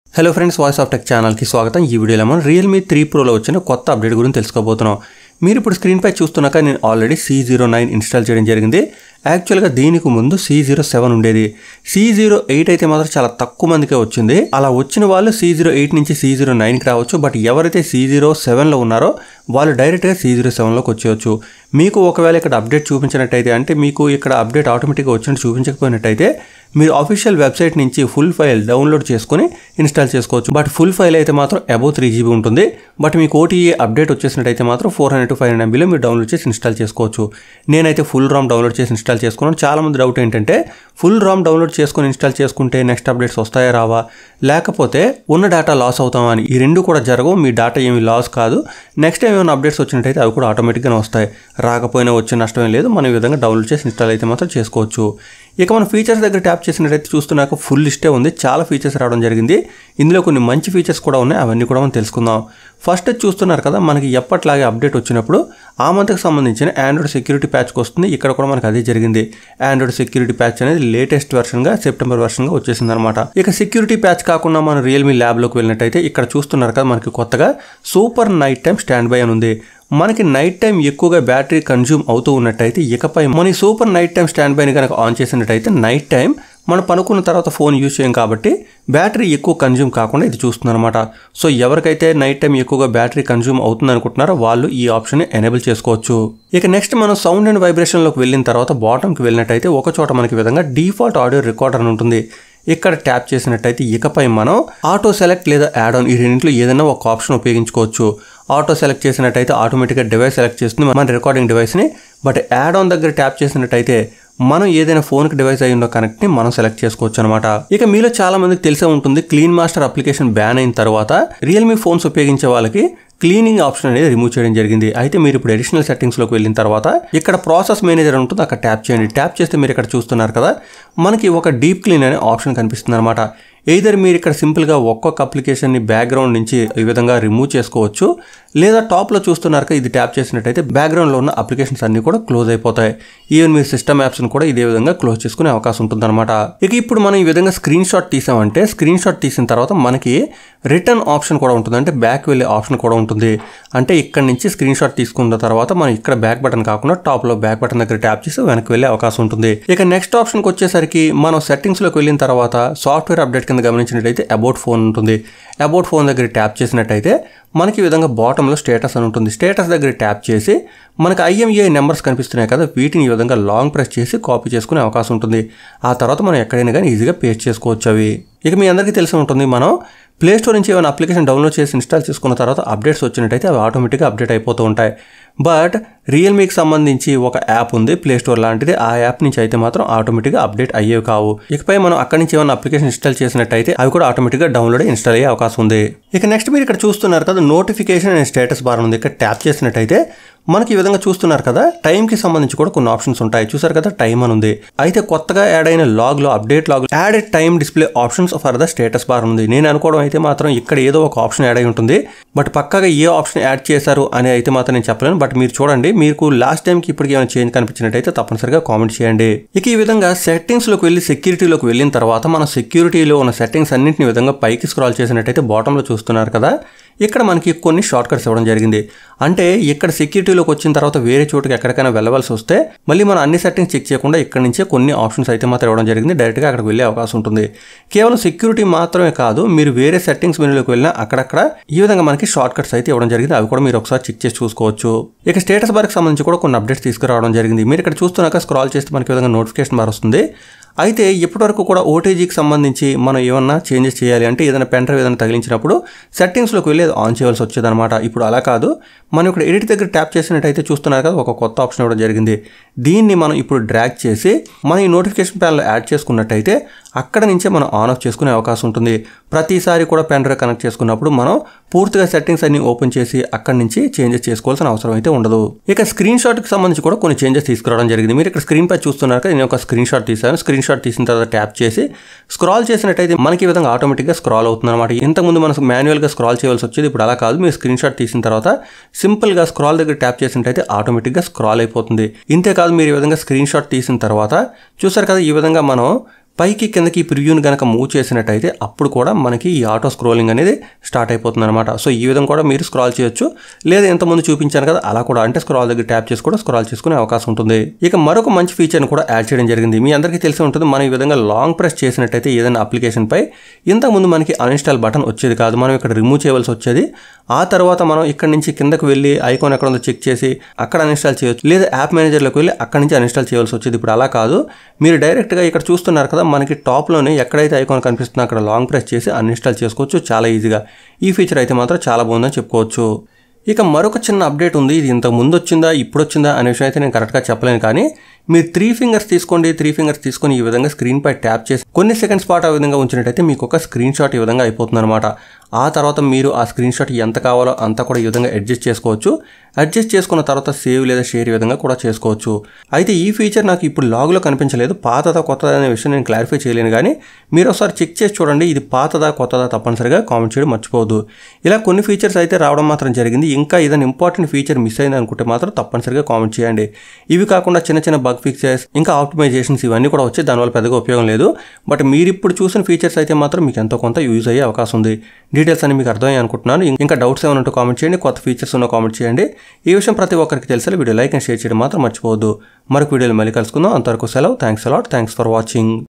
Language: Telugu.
hello friends voice of tech ఛానల్కి స్వాగతం ఈ వీడియోలో మనం రియల్మీ త్రీ ప్రోలో వచ్చిన కొత్త అప్డేట్ గురించి తెలుసుకోబోతున్నాం మీరు ఇప్పుడు స్క్రీన్పై చూస్తున్నాక నేను already C zero nine install చేయడం జరిగింది యాక్చువల్గా దీనికి ముందు సి జీరో సెవెన్ ఉండేది సి జీరో ఎయిట్ అయితే మాత్రం చాలా తక్కువ మందికే వచ్చింది అలా వచ్చిన వాళ్ళు సి జీరో ఎయిట్ నుంచి సి జీరో నైన్కి రావచ్చు బట్ ఎవరైతే సి జీరో సెవెన్లో ఉన్నారో వాళ్ళు డైరెక్ట్గా సి జీరో సెవెన్లోకి వచ్చేయచ్చు మీకు ఒకవేళ ఇక్కడ అప్డేట్ చూపించినట్టయితే అంటే మీకు ఇక్కడ అప్డేట్ ఆటోమేటిక్గా వచ్చినట్టు చూపించకపోయినట్టయితే మీరు అఫీషియల్ వెబ్సైట్ నుంచి ఫుల్ ఫైల్ డౌన్లోడ్ చేసుకొని ఇన్స్టాల్ చేసుకోవచ్చు బట్ ఫుల్ ఫైల్ అయితే మాత్రం అబౌవ్ త్రీ జీబీ ఉంటుంది బట్ మీకు ఓటీఏ అప్డేట్ వచ్చేసినట్టయితే మాత్రం four hundred to five hundred ఎంబీలో మీరు డౌన్లోడ్ చేసి ఇన్స్టాల్ చేసుకోవచ్చు నేనైతే ఫుల్ రామ్ డౌన్లోడ్ చేసి ఇన్స్టాల్ చేసుకున్నాను చాలా మంది డౌట్ ఏంటంటే ఫుల్ రామ్ డౌన్లోడ్ చేసుకొని ఇన్స్టాల్ చేసుకుంటే నెక్స్ట్ అప్డేట్స్ వస్తాయా రావా లేకపోతే ఉన్న డేటా లాస్ అవుతామా అని ఈ రెండు కూడా జరగవు మీ డేటా ఏమి లాస్ కాదు నెక్స్ట్ టైం ఏమైనా అప్డేట్స్ వచ్చినట్టయితే అవి కూడా ఆటోమేటిక్గానే వస్తాయి రాకపోయినా వచ్చే నష్టం ఏం లేదు మనం ఈ విధంగా డౌన్లోడ్ చేసి ఇన్స్టాల్ అయితే మాత్రం చేసుకోవచ్చు ఇక మన ఫీచర్స్ దగ్గర ట్యాప్ చేసినట్టయితే చూస్తున్నాక ఫుల్ లిస్టే ఉంది చాలా ఫీచర్స్ రావడం జరిగింది ఇందులో కొన్ని మంచి ఫీచర్స్ కూడా ఉన్నాయి అవన్నీ కూడా మనం తెలుసుకుందాం ఫస్ట్ చూస్తున్నారు కదా మనకి ఎప్పట్లాగే అప్డేట్ వచ్చినప్పుడు ఆ మంత్కి సంబంధించిన ఆండ్రాయిడ్ సెక్యూరిటీ ప్యాచ్కి వస్తుంది ఇక్కడ కూడా మనకి అదే జరిగింది ఆండ్రాయిడ్ సెక్యూరిటీ ప్యాచ్ అనేది లేటెస్ట్ వెర్షన్గా సెప్టెంబర్ వెర్షన్గా వచ్చేసింది అనమాట ఇక సెక్యూరిటీ ప్యాచ్ కాకుండా మనం రియల్మీ ల్యాబ్లోకి వెళ్ళినట్టయితే ఇక్కడ చూస్తున్నారు కదా మనకి కొత్తగా super night time stand by అని ఉంది మనకి నైట్ టైం ఎక్కువగా బ్యాటరీ కన్జ్యూమ్ అవుతూ ఉన్నట్టయితే ఇకపై మన ఈ సూపర్ నైట్ టైం స్టాండ్ బైని కనుక ఆన్ చేసినట్టయితే నైట్ టైం మనం పనుకున్న తర్వాత ఫోన్ యూజ్ చేయం కాబట్టి బ్యాటరీ ఎక్కువ కన్జ్యూమ్ కాకుండా ఇది చూస్తుంది అనమాట సో ఎవరికైతే నైట్ టైం ఎక్కువగా బ్యాటరీ కన్జ్యూమ్ అవుతుంది అనుకుంటున్నారో వాళ్ళు ఈ ఆప్షన్ ఎనేబుల్ చేసుకోవచ్చు ఇక నెక్స్ట్ మనం సౌండ్ అండ్ వైబ్రేషన్లోకి వెళ్ళిన తర్వాత బాటంకి వెళ్ళినట్టయితే ఒక చోట మనకి విధంగా డిఫాల్ట్ ఆడియో రికార్డర్ అని ఉంటుంది ఇక్కడ ట్యాప్ చేసినట్టయితే ఇకపై మనం ఆటో సెలెక్ట్ లేదా యాడ్ ఆన్ ఈ రెండింటిలో ఏదైనా ఒక ఆప్షన్ ఉపయోగించుకోవచ్చు ఆటో సెలెక్ట్ చేసినట్టయితే ఆటోమేటిక్గా డివైస్ సెలెక్ట్ చేస్తుంది మన రికార్డింగ్ డివైస్ని బట్ యాడ్ ఆన్ దగ్గర ట్యాప్ చేసినట్టయితే మనం ఏదైనా ఫోన్కి డివైస్ అయి ఉన్న కనెక్ట్ని మనం సెలెక్ట్ చేసుకోవచ్చు అనమాట ఇక మీలో చాలా మందికి తెలిసే ఉంటుంది క్లీన్ మాస్టర్ అప్లికేషన్ బ్యాన్ అయిన తర్వాత రియల్మీ ఫోన్స్ ఉపయోగించే వాళ్ళకి క్లీనింగ్ ఆప్షన్ అనేది రిమూవ్ చేయడం జరిగింది అయితే మీరు ఇప్పుడు అడిషనల్ సెట్టింగ్స్లోకి వెళ్ళిన తర్వాత ఇక్కడ ప్రాసెస్ మేనేజర్ ఉంటుంది అక్కడ ట్యాప్ చేయండి ట్యాప్ చేస్తే మీరు ఇక్కడ చూస్తున్నారు కదా మనకి ఒక డీప్ క్లీన్ అనే ఆప్షన్ కనిపిస్తుంది అనమాట ఎయిదర్ మీరు ఇక్కడ సింపుల్గా ఒక్కొక్క అప్లికేషన్ని బ్యాక్గ్రౌండ్ నుంచి ఈ విధంగా రిమూవ్ చేసుకోవచ్చు లేదా టాప్లో చూస్తున్నారు కదా ఇది ట్యాప్ చేసినట్టయితే బ్యాక్గ్రౌండ్లో ఉన్న అప్లికేషన్స్ అన్ని కూడా క్లోజ్ అయిపోతాయి ఈవెన్ మీ సిస్టమ్ యాప్స్ని కూడా ఇదే విధంగా క్లోజ్ చేసుకునే అవకాశం ఉంటుందన్నమాట ఇక ఇప్పుడు మనం ఈ విధంగా స్క్రీన్ షాట్ తీసామంటే స్క్రీన్ షాట్ తీసిన తర్వాత మనకి రిటర్న్ ఆప్షన్ కూడా ఉంటుంది అంటే బ్యాక్ వెళ్ళే ఆప్షన్ కూడా ఉంటుంది అంటే ఇక్కడ నుంచి స్క్రీన్ షాట్ తీసుకున్న తర్వాత మనం ఇక్కడ బ్యాక్ బటన్ కాకుండా టాప్లో బ్యాక్ బటన్ దగ్గర ట్యాప్ చేసి వెనక్కి వెళ్ళే అవకాశం ఉంటుంది ఇక నెక్స్ట్ ఆప్షన్కి వచ్చేసరికి మనం సెట్టింగ్స్లోకి వెళ్ళిన తర్వాత సాఫ్ట్వేర్ అప్డేట్ కింద గమనించినట్టయితే అబౌట్ ఫోన్ ఉంటుంది అబౌట్ ఫోన్ దగ్గర ట్యాప్ చేసినట్టయితే మనకి ఈ విధంగా బాటంలో స్టేటస్ అని ఉంటుంది స్టేటస్ దగ్గర ట్యాప్ చేసి మనకి ఐఎంఏ నెంబర్స్ కనిపిస్తున్నాయి కదా వీటిని ఈ విధంగా లాంగ్ ప్రెస్ చేసి కాపీ చేసుకునే అవకాశం ఉంటుంది ఆ తర్వాత మనం ఎక్కడైనా కానీ ఈజీగా పేస్ట్ చేసుకోవచ్చు అవి ఇక మీ అందరికీ తెలిసి ఉంటుంది మనం ప్లే స్టోర్ నుంచి ఏమైనా అప్లికేషన్ డౌన్లోడ్ చేసి ఇన్స్టాల్ చేసుకున్న తర్వాత అప్డేట్స్ వచ్చినట్టయితే అవి ఆటోమేటిక్గా అప్డేట్ అయిపోతూ ఉంటాయి బట్ రియల్మీకి సంబంధించి ఒక యాప్ ఉంది ప్లే స్టోర్ లాంటిది ఆ యాప్ నుంచి అయితే మాత్రం ఆటోమేటిక్గా అప్డేట్ అయ్యేవి కావు ఇకపై మనం అక్కడి నుంచి ఏమైనా అప్లికేషన్ ఇన్స్టాల్ చేసినట్టయితే అవి కూడా ఆటోమేటిక్గా డౌన్లోడ్ ఇన్స్టాల్ అయ్యే అవకాశం ఉంది ఇక నెక్స్ట్ మీరు ఇక్కడ చూస్తున్నారు కదా నోటిఫికేషన్ అండ్ స్టేటస్ బార్ ఉంది ఇక్కడ ట్యాప్ చేసినట్టయితే మనకి ఈ విధంగా చూస్తున్నారు కదా టైంకి సంబంధించి కూడా కొన్ని ఆప్షన్స్ ఉంటాయి చూసారు కదా టైం అని ఉంది అయితే కొత్తగా యాడ్ అయిన లాగ్లో update log add time display options for the status bar ఉంది నేను అనుకోవడం అయితే మాత్రం ఇక్కడ ఏదో ఒక ఆప్షన్ యాడ్ అయి ఉంటుంది బట్ పక్కగా ఏ ఆప్షన్ యాడ్ చేశారు అని అయితే మాత్రం నేను చెప్పలేను బట్ మీరు చూడండి మీకు లాస్ట్ టైంకి ఇప్పటికి ఏమైనా చేంజ్ కనిపించినట్టయితే తప్పనిసరిగా కామెంట్ చేయండి ఇక ఈ విధంగా సెట్టింగ్స్లోకి వెళ్ళి సెక్యూరిటీలోకి వెళ్ళిన తర్వాత మన సెక్యూరిటీలో ఉన్న సెట్టింగ్స్ అన్నింటిని విధంగా పైకి స్క్రాల్ చేసినట్టయితే బాటంలో చూస్తున్నారు కదా ఇక్కడ మనకి కొన్ని షార్ట్ కట్స్ ఇవ్వడం జరిగింది అంటే ఇక్కడ సెక్యూరిటీలోకి వచ్చిన తర్వాత వేరే చోటుకి ఎక్కడికైనా వెళ్ళవలసి వస్తే మళ్ళీ మనం అన్ని సెట్టింగ్స్ చెక్ చేయకుండా ఇక్కడ నుంచే కొన్ని ఆప్షన్స్ అయితే మాత్రం ఇవ్వడం జరిగింది డైరెక్ట్గా అక్కడికి వెళ్ళే అవకాశం ఉంటుంది కేవలం సెక్యూరిటీ మాత్రమే కాదు మీరు వేరే సెట్టింగ్స్ మెనూలోకి వెళ్ళినా అక్కడక్కడ ఈ విధంగా మనకి షార్ట్ కట్స్ అయితే ఇవ్వడం జరిగింది అవి కూడా మీరు ఒకసారి చెక్ చేసి చూసుకోవచ్చు ఇక స్టేటస్ బార్కి సంబంధించి కూడా కొన్ని అప్డేట్స్ తీసుకురావడం జరిగింది మీరు ఇక్కడ చూస్తున్నాక స్క్రాల్ చేస్తే మనకి ఈ విధంగా నోటిఫికేషన్ బార్ వస్తుంది అయితే ఇప్పటివరకు కూడా ఓటీజీకి సంబంధించి మనం ఏమన్నా చేంజెస్ చేయాలి అంటే ఏదైనా పెన్ డ్రైవ్ ఏదైనా తగిలించినప్పుడు సెట్టింగ్స్లోకి వెళ్ళి అది ఆన్ చేయవలసి వచ్చేదన్నమాట ఇప్పుడు అలా కాదు మనం ఇక్కడ ఎడిట్ దగ్గర ట్యాప్ చేసినట్టయితే చూస్తున్నారు కదా ఒక కొత్త ఆప్షన్ ఇవ్వడం జరిగింది దీన్ని మనం ఇప్పుడు డ్రాగ్ చేసి మన ఈ నోటిఫికేషన్ ప్యాన్లో యాడ్ చేసుకున్నట్టయితే అక్కడ నుంచే మనం ఆన్ ఆఫ్ చేసుకునే అవకాశం ఉంటుంది ప్రతిసారి కూడా పెన్ డ్రైవ్ కనెక్ట్ చేసుకున్నప్పుడు మనం పూర్తిగా సెట్టింగ్స్ అన్ని ఓపెన్ చేసి అక్కడి నుంచి చేంజెస్ చేసుకోవాల్సిన అవసరం అయితే ఉండదు ఇక స్క్రీన్ షాట్కి సంబంధించి కూడా కొన్ని చేంజెస్ తీసుకురావడం జరిగింది మీరు ఇక్కడ స్క్రీన్ పై చూస్తున్నారు కదా నేను ఒక స్క్రీన్ షాట్ తీసాను స్క్రీన్ షాట్ తీసిన తర్వాత ట్యాప్ చేసి స్క్రాల్ చేసినట్టయితే మనకి ఈ విధంగా ఆటోమేటిక్గా స్క్రాల్ అవుతుంది అనమాట ఇంతకుముందు మనం మాన్యువల్గా స్క్రాల్ చేయవలసి వచ్చేది ఇప్పుడు అలా కాదు మీరు స్క్రీన్ షాట్ తీసిన తర్వాత సింపుల్గా స్క్రాల్ దగ్గర ట్యాప్ చేసినట్టయితే ఆటోమేటిక్గా స్క్రాల్ అయిపోతుంది ఇంతే కాదు మీరు ఈ విధంగా స్క్రీన్ షాట్ తీసిన తర్వాత చూసారు కదా ఈ విధంగా మనం పైకి కిందకి ప్రివ్యూని కనుక మూవ్ చేసినట్టయితే అప్పుడు కూడా మనకి ఈ ఆటో స్క్రోలింగ్ అనేది స్టార్ట్ అయిపోతుంది అనమాట సో ఈ విధంగా కూడా మీరు స్క్రాల్ చేయొచ్చు లేదా ఇంతకుముందు చూపించాను కదా అలా కూడా అంటే స్క్రాల్ దగ్గర ట్యాప్ చేసి కూడా స్క్రాల్ చేసుకునే అవకాశం ఉంటుంది ఇక మరొక మంచి ఫీచర్ని కూడా యాడ్ చేయడం జరిగింది మీ అందరికీ తెలిసి ఉంటుంది మనం ఈ విధంగా లాంగ్ ప్రెస్ చేసినట్టయితే ఏదైనా అప్లికేషన్ పై ఇంతకుముందు మనకి అన్ఇన్స్టాల్ బటన్ వచ్చేది కాదు మనం ఇక్కడ రిమూవ్ చేయవలసి వచ్చేది ఆ తర్వాత మనం ఇక్కడ నుంచి కిందకు వెళ్ళి ఐకాన్ ఎక్కడ ఉందో చెక్ చేసి అక్కడ అన్ఇన్స్టాల్ చేయొచ్చు లేదా యాప్ మేనేజర్లోకి వెళ్ళి అక్కడ నుంచి అన్ఇన్స్టాల్ చేయవలసి వచ్చేది ఇప్పుడు అలా కాదు మీరు డైరెక్ట్గా ఇక్కడ చూస్తున్నారు కదా మనకి టాప్లోనే ఎక్కడైతే ఐకాన్ కనిపిస్తుందో అక్కడ లాంగ్ ప్రెస్ చేసి అన్ఇన్స్టాల్ చేసుకోవచ్చు చాలా ఈజీగా ఈ ఫీచర్ అయితే మాత్రం చాలా బాగుందని చెప్పుకోవచ్చు ఇక మరొక చిన్న అప్డేట్ ఉంది ఇది ఇంతకు ముందు వచ్చిందా ఇప్పుడు వచ్చిందా అనే విషయం అయితే నేను కరెక్ట్గా చెప్పలేను కానీ మీరు త్రీ ఫింగర్స్ తీసుకోండి త్రీ ఫింగర్స్ తీసుకొని ఈ విధంగా స్క్రీన్ పై ట్యాప్ చేసి కొన్ని సెకండ్స్ పాటు ఆ విధంగా ఉంచినట్టయితే మీకు ఒక స్క్రీన్ షాట్ ఈ విధంగా అయిపోతుంది అనమాట ఆ తర్వాత మీరు ఆ స్క్రీన్ షాట్ ఎంత కావాలో అంతా కూడా ఈ విధంగా అడ్జస్ట్ చేసుకోవచ్చు అడ్జస్ట్ చేసుకున్న తర్వాత సేవ్ లేదా షేర్ ఈ విధంగా కూడా చేసుకోవచ్చు అయితే ఈ ఫీచర్ నాకు ఇప్పుడు లాగ్లో కనిపించలేదు పాతదా కొత్తదా అనే విషయం నేను క్లారిఫై చేయలేను కానీ మీరు ఒకసారి చెక్ చేసి చూడండి ఇది పాతదా కొత్తదా తప్పనిసరిగా కామెంట్ చేయడం మర్చిపోవద్దు ఇలా కొన్ని ఫీచర్స్ అయితే రావడం మాత్రం జరిగింది ఇంకా ఏదైనా ఇంపార్టెంట్ ఫీచర్ మిస్ అయింది అనుకుంటే మాత్రం తప్పనిసరిగా కామెంట్ చేయండి ఇవి కాకుండా చిన్న చిన్న బగ్ ఫిక్చర్స్ ఇంకా ఆప్టిమైజేషన్స్ ఇవన్నీ కూడా వచ్చి దానివల్ల పెద్దగా ఉపయోగం లేదు బట్ మీరు ఇప్పుడు చూసిన ఫీచర్స్ అయితే మాత్రం మీకు ఎంతో కొంత యూజ్ అయ్యే అవకాశం ఉంది డీటెయిల్స్ అని మీకు అర్థమయ్యాయి అనుకుంటున్నాను ఇంకా డౌట్స్ ఏమైనా ఉంటే కామెంట్ చేయండి కొత్త ఫీచర్స్ ఉన్న కామెంట్ చేయండి ఈ విషయం ప్రతి ఒక్కరికి తెలిసే వీడియో లైక్ అండ్ షేర్ చేయడం మాత్రం మర్చిపోవద్దు మరొక వీడియోలో మళ్ళీ కలుసుకుందాం అంతవరకు సెలవు thanks a lot thanks for watching